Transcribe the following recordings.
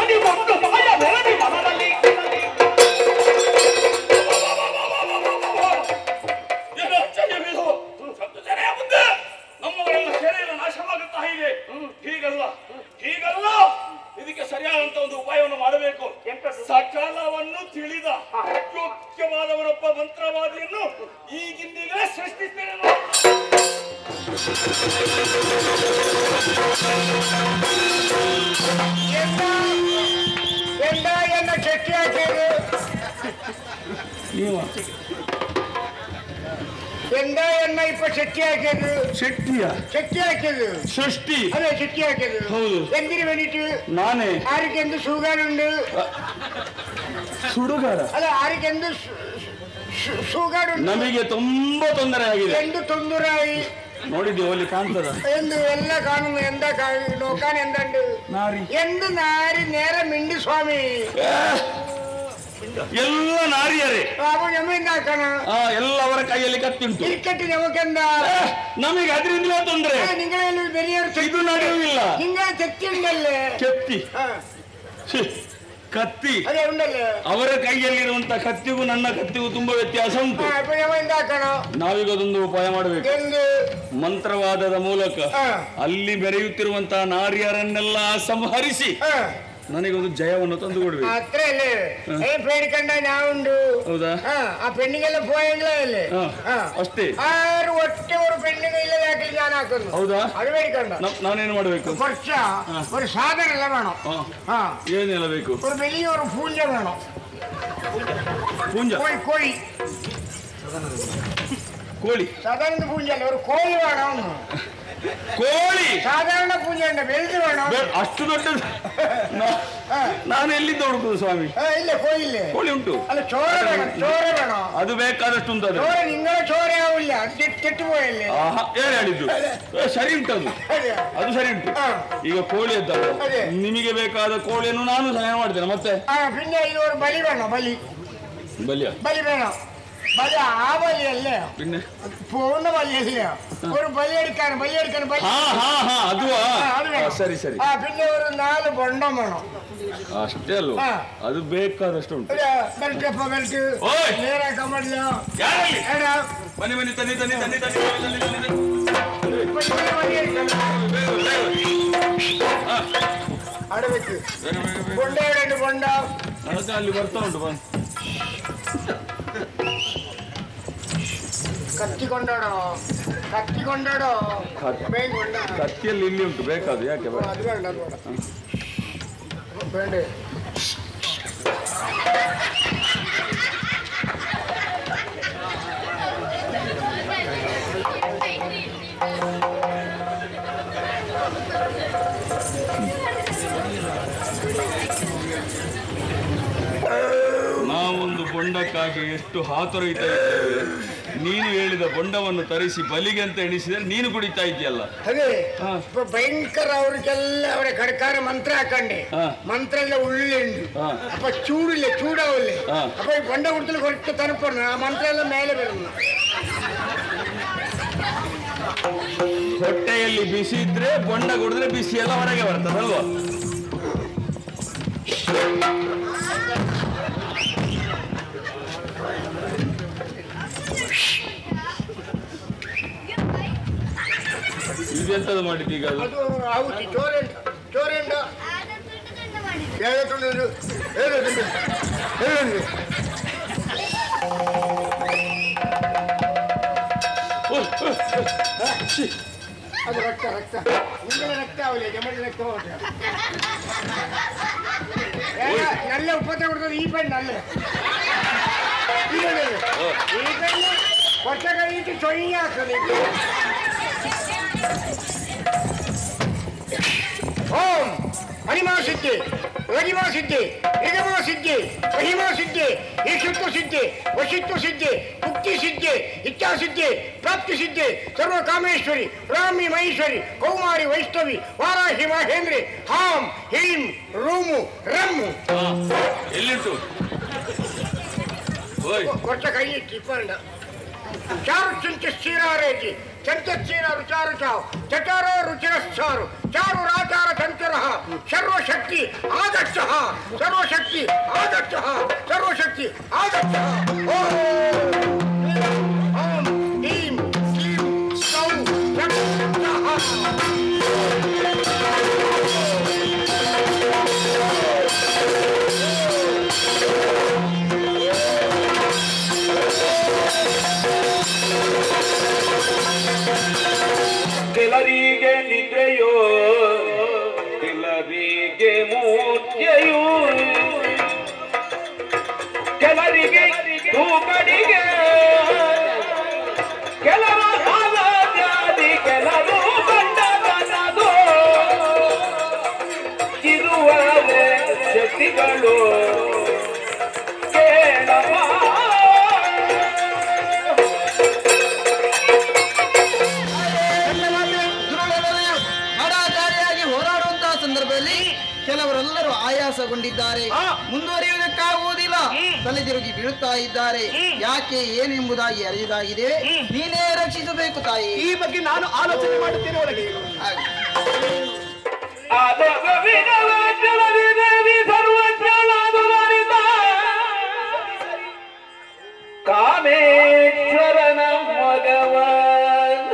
ಓಡಿಕೊಂಡು ಮಾಯ ಬೆರಡಿ ಮನದಲ್ಲಿ ಏನು ಆಶ್ಚರ್ಯವಿದು ಸತ್ತು ಜನರ ಮುಂದೆ ನಮ್ಮವರೆಲ್ಲ ಸೇನೆಯಲ್ಲ ನಾಶವಾಗುತ್ತಾ ಇದೆ ಹೀಗಲ್ಲ ಹೀಗಲ್ಲ ಇದಕ್ಕೆ ಸರಿಯಾದಂತ ಒಂದು ಉಪಾಯವನ್ನು ಮಾಡಬೇಕು ಸಕಾಲವನ್ನು ತಿಳಿದ ಯೋಗ್ಯವಾದವರೊಬ್ಬ ಮಂತ್ರವಾದಿಯನ್ನು ಈಗಿಂದೀಗಲೇ ಸೃಷ್ಟಿಸ್ತೇನೆ ನಾನು. ಎಂದ ಎನ್ನ ಚಟ್ಟಿ ಹಾಕಿದ್ರು ಎಂದ ಎನ್ನ ಇಪ್ಪ ಚಟ್ಟಿ ಹಾಕಿದ್ರು ಶೆಟ್ಟಿಯ ಚಟ್ಟಿ ಹಾಕಿದ್ರು ಸೃಷ್ಟಿ ಅದೇ ಚಟ್ಟಿ ಹಾಕಿದ್ರು ಹೌದು. ಎಂದಿರಿ ವೆನಿಟು ನಾನೇ ಆರಿಕೆಂದು ಸೂಗಾಡುಂಡು ಸುಡುಗಾರ ಅಲ್ಲ ಆರಿಕೆಂದು ಸೂಗಾಡುಂಡು ನಮಗೆ ತುಂಬಾ ತೊಂದರೆ ಆಗಿದೆ ಎಂದು ತೊಂದುರಾಯಿ ನೋಡಿದ್ದೀವಿ ಅಲ್ಲಿ ಕಾಣ್ತದ ಎಂದು ಎಲ್ಲ ಕಾನೂನು ಎಂದ ನೋಕಾನ್ ಎಂದಂಡು ನಾರಿ ಎಂದು ನಾರಿ ನೇರ ಮಿಂಡಿ ಸ್ವಾಮಿ ಎಲ್ಲ ನಾರಿಯರೇ ಅವ ಜಮೀನ್ ಹಾಕಣ ಆ ಎಲ್ಲವರ ಕೈಯಲ್ಲಿ ಕತ್ತಿಂಟು ಕ್ರಿಕೆಟ್ ಜಮಕೆಂದ ಏ, ನಮಗೆ ಅದರಿಂದಲೇ ತೊಂದರೆ ನಿಗಳಲ್ಲಿ ಬೆರಿಯರು ಇದು ನಡೆಯುವುದಿಲ್ಲ നിങ്ങൾ തെറ്റുണ്ടല്ലേ ಕೆತ್ತಿ ആ, ಛೀ, ಕತ್ತಿ അതെ ഉണ്ടല്ലേ ಅವರ ಕೈಯಲ್ಲಿರುವಂತ ಕತ್ತಿಗೂ ನನ್ನ ಕತ್ತಿಗೂ ತುಂಬಾ ವ್ಯತ್ಯಾಸ ಉಂಟು ആ ഇപ്പൊ ഞമ്മ എന്താക്കണം ನಾವೀಗ ಅದೊಂದು ಉಪಾಯ ಮಾಡಬೇಕು എന്ത് ಮಂತ್ರವಾದದ ಮೂಲಕ ആ, ಅಲ್ಲಿ ಬೆರೆಯುತ್ತಿರುವಂತಹ ನಾರಿಯರನ್ನೆಲ್ಲ ಸಂಹರಿಸಿ ആ, ನನಗೊಂದು ಜಯವನ್ನು ತಂದು ಕೊಡ್ಬೇಕು അത്രയല്ലേ ഏ പേടിക്കണ്ട ഞാൻ ഉണ്ട് ಹೌದಾ ആ ആ പെണ്ണുങ്ങളെ പോയെങ്കിലേ അല്ലേ ಹಾ ആ ಅಷ್ಟೇ ആരും ഒറ്റ ഒരു പെണ്ണുങ്ങൾ ഇല്ലാതാക്കി ഞാൻ ആക്കുന്നു ಹೌದಾ അത് പേടിക്കണ്ട ನ- ನಾನೇನು ಮಾಡಬೇಕು കുറച്ച ഒരു സാധനം എല്ലാം വേണം ಹಾ ആ ಏನೆಲ್ಲ ಬೇಕು ഒരു വലിയൊരു പൂഞ്ച വേണം ಪುಂಜ കോഴി കോഴി ಕೋಳಿ സാധാരണ പൂഞ്ച അല്ല ഒരു കോഴി വേണം ಕೋಳಿ സാധാരണ പൂഞ്ച ഉണ്ട് വലുത് വേണം ಬೆ- ಅಷ್ಟು ದೊಡ್ಡದು ನಾ- ആ, ನಾನು ಎಲ್ಲಿಂದ ಹುಡುಕುದು ಸ್ವಾಮಿ ആ, ഇല്ല കോഴിയില്ലേ ಕೋಳಿ ಉಂಟು അല്ല ചോര വേണം ചോര വേണം ಅದು ಬೇಕಾದಷ್ಟು ಉಂಟು ಅದು ചോര നിങ്ങളെ ചോരയാവില്ല തെറ്റുപോയല്ലേ ಆಹಾ, ಏನ್ ಹೇಳಿದ್ದು ಏ, ಸರಿ ಉಂಟು ಅದು അതെ ಅದು ಸರಿ ಉಂಟು ആ. ಈಗ ಕೋಳಿ ಎದ್ದಲ್ಲ ಅದೇ. ನಿಮಗೆ ಬೇಕಾದ ಕೋಳಿಯನ್ನು ನಾನು ಸಹಾಯ ಮಾಡ್ತೇನೆ ಮತ್ತೆ ആ പിന്നെ ഇത് ഒരു ബലി വേണം ബലി ಬಲಿಯ ബലി വേണം ബലി ആ ബലിയല്ലേ പിന്നെ പൂർണ്ണ ബലിയല്ല ഒരു ബലി എടുക്കാൻ ബലി എടുക്കാൻ ബലി ಹಾ ಹಾ ಹಾ ಅದು ആ, അത് വേണം. ಸರಿ ಸರಿ ആ പിന്നെ ഒരു നാല് ബൊണ്ടം വേണം ಅಷ್ಟೇ ಅಲ್ವಾ ಹಾ. ಅದು ಬೇಕಾದಷ್ಟು ಉಂಟು ഒരു ബെൽറ്റ് അപ്പൊ ബെൽറ്റ് ഓയ്. നേരാക്കാൻ പറ്റില്ല ಯಾರಲ್ಲಿ എടാ ಬನ್ನಿ ಬನ್ನಿ ತನ್ನಿ ತನ್ನಿ ತನ್ನಿ ತನ್ನಿ ತನ್ನಿ, ತನ್ನಿ, ತನ್ನಿ. ഇപ്പൊ ഇങ്ങനെ ബലി എടുക്കണം ಬೇಗ, ಬೇಗ. ಹಾ, അവിടെ വെക്ക് ಬೇಗ, ಬೇಗ, ಬೇಗ. ബൊണ്ട എവിടെ ബൊണ്ട ಅದಕ್ಕೆ ಅಲ್ಲಿ ಬರ್ತಾ ಉಂಟು ಬಂದು ಕತ್ತಿ ಕೊಂಡಾಡೋ ಕತ್ತಿ ಕೊಂಡಾಡೋ ಕತ್ತಿ. ಬೇಗ ಕೊಂಡ ಕತ್ತಿಯಲ್ಲಿ ಇಲ್ಲಿ ಉಂಟು ಬೇಕಾದು ಯಾಕೆ ಬೇಡ ಅದು ಬೇಡ ಅದು ಬೇಡ ಬೇಡ ನಾವೊಂದು ಬೊಂಡಕ್ಕಾಗಿ ಎಷ್ಟು ಹಾತೊರೆಯುತ್ತಾ ಇದ್ದೇವೆ ನೀನು ಹೇಳಿದ ಬೊಂಡವನ್ನು ತರಿಸಿ ಬಲಿಗೆ ಅಂತ ಎಣಿಸಿದರೆ ನೀನು ಕುಡಿತಾ ಇದೆಯಲ್ಲ ಅದೇ ಹಾ. ಇപ്പൊ ಭಯಂಕರ ಅವ್ರಿಗೆಲ್ಲ ಅವರ ಕಡಕಾರ ಮಂತ್ರ ಹಾಕಂಡೆ ಹಾ. ಮಂತ್ರ ಎಲ್ಲ ಉಳ್ಳುಂಡು ಹಾ. ಅಪ್ಪ ಚೂಡಿಲ್ಲ ಚೂಡಾವಿಲ್ಲ ಹಾ. ಅಪ್ಪ ಈ ಬಂಡ ಕುಡ್ತಲು ಕೊಟ್ಟು ತನಪಣ್ಣ ಆ ಮಂತ್ರ ಎಲ್ಲ ಮೇಲೆ ಬರೋಣ ಹೊಟ್ಟೆಯಲ್ಲಿ ಬಿಸಿ ಇದ್ರೆ ಬೊಂಡ ಕುಡಿದ್ರೆ ಬಿಸಿ ಎಲ್ಲ ಹೊರಗೆ ಬರ್ತದಲ್ವಾ ಇದೆಂತದ್ದು ಮಾಡಿದ್ದೀಗ ಅದು ಅದು ಆಗುತ್ತಿ ಚೋರೆಂಡ ಚೋರೆಂಡ ಯಾವತ್ತೊಂದು ಹೇಳೋದು ಹೇಳೋದು ಓಹ್, ಓಹ್, ಓಹ್. ಛೀ. ಅದು ರಕ್ತ ರಕ್ತ ನಿಂಗಳ ರಕ್ತ ಆವಿಲ್ಲ ಜಮಡಿ ರಕ್ತ ಹೋಗ್ತದೆ നല്ല ഉപ്പത്തെ കൊടുത്തത് ഈ പെണ്ണല്ലേ ഈ പെണ്ണല്ലേ ഈ പെണ്ണ് കൊച്ച കഴിഞ്ഞിട്ട് ചൊയ്യാക്കുന്നത് ഓം മണിമാ സിദ്ധി ರೋಗಿಮಾ ಸಿದ್ಧಿ ನಿಗಮ ಸಿದ್ಧಿ ಮಹಿಮಾ ಸಿದ್ಧಿ ಈಶುತ್ವ ಸಿದ್ಧಿ ವಶಿತ್ವ ಸಿದ್ಧಿ ಮುಕ್ತಿ ಸಿದ್ಧಿ ಇಚ್ಛಾ ಸಿದ್ಧಿ ಪ್ರಾಪ್ತಿ ಸಿದ್ಧಿ ಸರ್ವ ಕಾಮೇಶ್ವರಿ ರಾಮಿ ಮಹೇಶ್ವರಿ ಕೌಮಾರಿ ವೈಷ್ಣವಿ ವಾರಾಹಿ ಮಹೇಂದ್ರಿ ಹಾಂ ಹೀಂ ರೂಮು ರಮ್ಮು ಹಾ. ಎಲ್ಲಿಂಟು ಓಯ್ ಕೊಟ್ಟ ಕೈ ಇಟ್ಟು ಇಪ್ಪಂಡ చారు చింత చీరారేటి చెంత చీరారు చారు చావు చటారో రుచిరశ్చారు చారు రాచార చంచర సర్వశక్తి ఆదర్శ సర్వశక్తి ఆదర్శ సర్వశక్తి ఆదర్శ ఓం హ్రీం క్లీం సౌ ಕೆಲರಿಗೆ ನಿದ್ರೆಯೋ ಕೆಲರಿಗೆ ಮೂರ್ಛೆಯೋ ಕೆಲರಿಗೆ ತೂಕಡಿಗೆ ಕೆಲವ ಜಾತಿ ಕೆಲವು ಬಂಡತನದೋ ಇರುವರೆ ಶಕ್ತಿಗಳು ಕೇಳಮ್ಮ ಹಡಾಚಾರಿಯಾಗಿ ಹೋರಾಡುವಂತಹ ಸಂದರ್ಭದಲ್ಲಿ ಕೆಲವರೆಲ್ಲರೂ ಆಯಾಸಗೊಂಡಿದ್ದಾರೆ ಮುಂದುವರಿಯುವುದಕ್ಕಾಗುವುದಿಲ್ಲ ತಲೆ ತಿರುಗಿ ಬೀಳುತ್ತಾ ಇದ್ದಾರೆ ಯಾಕೆ ಏನೆಂಬುದಾಗಿ ಅರಿಯುವುದಾಗಿದೆ ನೀನೇ ರಕ್ಷಿಸಬೇಕು ತಾಯಿ ಈ ಬಗ್ಗೆ ನಾನು ಆಲೋಚನೆ ಮಾಡುತ್ತೇನೆ ಒಳಗೆ ಹಾಗೆ. ಕಾಮೇಶ್ವರನ ಮಗವನ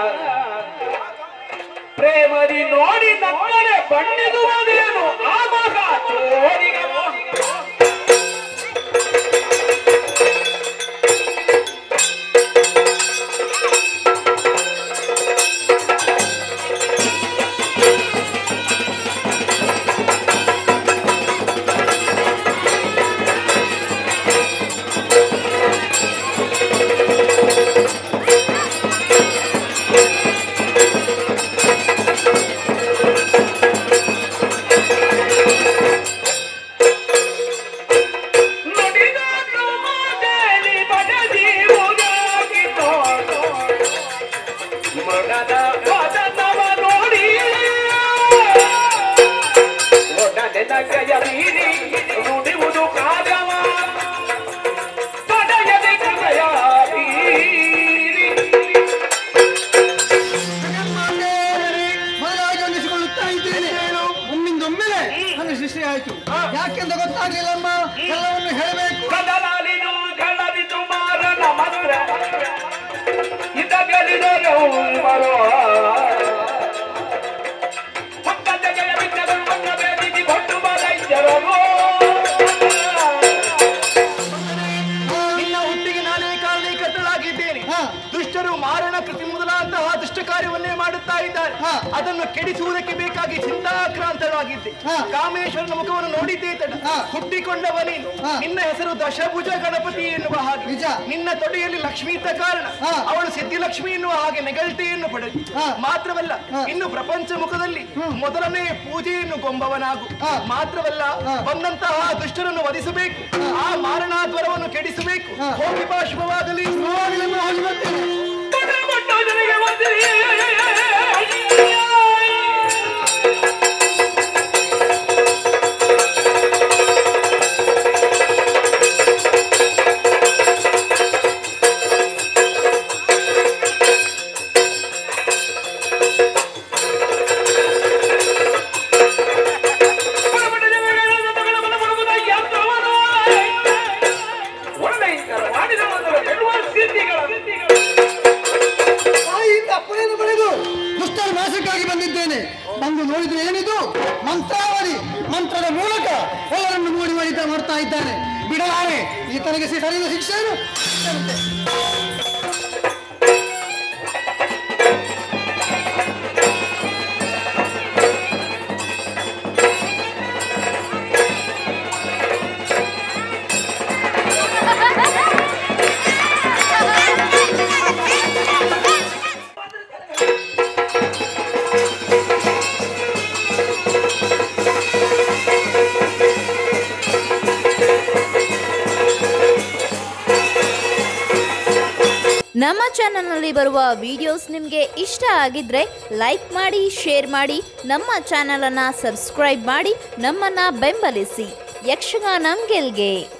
ಪ್ರೇಮದಿ ನೋಡಿ ನಮ್ಮನೆ ಬಣ್ಣಿದುವುದೇನು ಆ ಮಗ ಚೋರಿಗೆ ನುಡಿದನು ಮಾತೇಲಿ ಬಡಜೀವುಗಾಗಿದ್ದೋ. ಮೃಗದ ವದನವ ನೋಡಿ ಒಡನೆ ನಗೆಯ ಮೀರಿ ನುಡಿಯುವುದು ಕಾರ್ಯವ ತಡೆಯದೆ ಕೃಪೆಯ ಬೀರಿ. ಮೊದಲಾಗಿ ಅನ್ನಿಸಿಕೊಳ್ಳುತ್ತಾ ಇದ್ದೇನೆ ಒಮ್ಮಿಂದೊಮ್ಮೆಲೆ ನನ್ನ ಸೃಷ್ಟಿ ಆಯ್ತು ಯಾಕೆಂತ ಗೊತ್ತಾಗ್ಲಿಲ್ಲಮ್ಮ ಎಲ್ಲವನ್ನು ಹೇಳಬೇಕು ಕದಲಾಲಿದು ಕಳದಿತು ಮಾರನ ಮಂತ್ರ ಇದಗಲಿದರು ಮರೋ ಹೊತ್ತ ಜಗಯ ಬಿಟ್ಟರು ಒನ್ನ ಬೇದಿಗೆ ಕೊಟ್ಟು ಬರೈಜರರು ನಿನ್ನ ಹುಟ್ಟಿಗೆ ನಾನೇ ಕಾರಣೀಕರ್ತಳಾಗಿದ್ದೇನೆ ಹಾ. ದುಷ್ಟರು ಮಾರಣ ಕೃತಿ ಮೊದಲಾದಂತಹ ದುಷ್ಟ ಕಾರ್ಯವನ್ನೇ ಮಾಡುತ್ತಾ ಇದ್ದಾರೆ ಹಾ. ಅದನ್ನು ಕೆಡಿಸುವುದಕ್ಕೆ ಬೇಕಾಗಿ ಚಿಂತಾಕ್ರಾಂತರಾಗಿದ್ದೆ ಹಾ. ಕಾಮೇಶ್ವರನ ಮುಖವನ್ನು ನೋಡಿದ್ದೇ ತಡ ಹಾ. ಹುಟ್ಟಿಕೊಂಡವ ನೀನು ಹಾ. ನಿನ್ನ ಹೆಸರು ದಶಭುಜ ಗಣಪತಿ ಎನ್ನುವ ಹಾಗೆ ನಿಜ. ನಿನ್ನ ತೊಡೆಯಲ್ಲಿ ಲಕ್ಷ್ಮಿ ಇದ್ದ ಕಾರಣ ಹಾ. ಅವಳು ಸಿದ್ಧಿಲಕ್ಷ್ಮಿ ಎನ್ನುವ ಹಾಗೆ ನೆಗಳ್ತೆಯನ್ನು ಪಡೆದು ಹಾ. ಮಾತ್ರವಲ್ಲ ಹಾ. ಇನ್ನು ಪ್ರಪಂಚ ಮುಖದಲ್ಲಿ ಮೊದಲನೇ ಪೂಜೆಯನ್ನು ಗೊಂಬವನಾಗು ಹಾ. ಮಾತ್ರವಲ್ಲ ಹಾ. ಬಂದಂತಹ ದುಷ್ಟರನ್ನು ವಧಿಸಬೇಕು ಆ ಮಾರಣಾದ್ವರವನ್ನು ಕೆಡಿಸಬೇಕು ಹಾ. ಹೋಗಿ ಬಾ ಶುಭವಾಗಲಿ ಹೋಗಿ ಬರ್ತೇನೆ ಕೊಟ್ಟು ಜನರಿಗೆ ಒಂದಿರಿ ತಾಯಿಯಿಂದ ಅಪ್ಪಣೆಯನ್ನು ಪಡೆದು ದುಷ್ಟರ ನಾಶಕ್ಕಾಗಿ ಬಂದಿದ್ದೇನೆ ಬಂದು ನೋಡಿದ್ರೆ ಏನಿದು ಮಂತ್ರಾವಳಿ ಮಂತ್ರದ ಮೂಲಕ ಎಲ್ಲರನ್ನು ಮೋಡಿ ಮಾಡಿದ ಮಾಡ್ತಾ ಇದ್ದಾನೆ ಬಿಡಲಾರೆ ಈತನಿಗೆ ಸಿ- ಸರಿಯಾದ ಶಿಕ್ಷೆಯನ್ನು ನಮ್ಮ ಚಾನಲ್ನಲ್ಲಿ ಬರುವ ವಿಡಿಯೋಸ್ ನಿಮಗೆ ಇಷ್ಟ ಆಗಿದ್ರೆ ಲೈಕ್ ಮಾಡಿ ಶೇರ್ ಮಾಡಿ ನಮ್ಮ ಚಾನಲನ್ನು ಸಬ್ಸ್ಕ್ರೈಬ್ ಮಾಡಿ ನಮ್ಮನ್ನು ಬೆಂಬಲಿಸಿ ಯಕ್ಷಗಾನ ಗೆಲ್ಗೆ